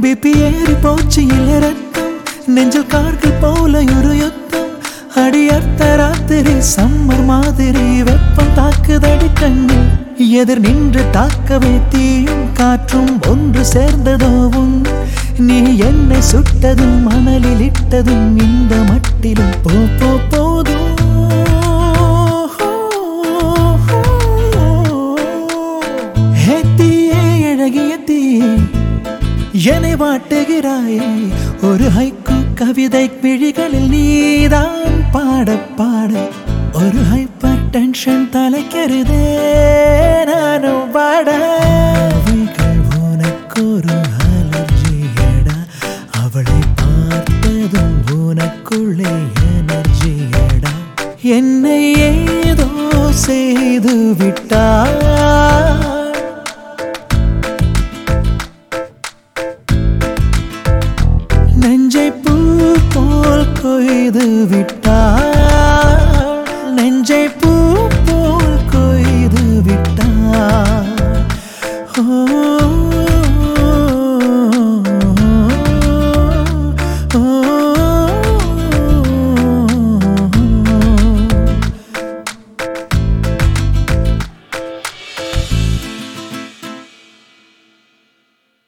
BP ஏறி போச்சு இல்ல ரத்தம் நெஞ்சில் கார்கள் போல ஒரு யுத்தம் அடியர்த்த ராத்திரி சம்மர் மாதிரி வெப்பம் தாக்குதடி கண்ணு எதிர் நின்று தாக்கவே தீயும் காற்றும் ஒன்று சேர்ந்ததோவும் நீ என்னை சுட்டதும் மணலில் இட்டதும் இந்த மட்டிலும் போ போ போதும் ஹே தீயே அழகிய தீயே என்னை வாட்டுகிறாயே ஒரு ஹைக்கு கவிதை விழிகளில் நீதான் பாட பாட ஒரு ஹைப்பர் டென்ஷன் தலைக்கிறதே நானும் பாட அவைகள் உனக்கு ஒரு அலர்ஜியடா அவளை பார்த்ததும் உனக்குள்ளே எனர்ஜியடா என்னை ஏதோ செய்து விட்டார் நெஞ்சை பூ போல் கொய்து விட்டார்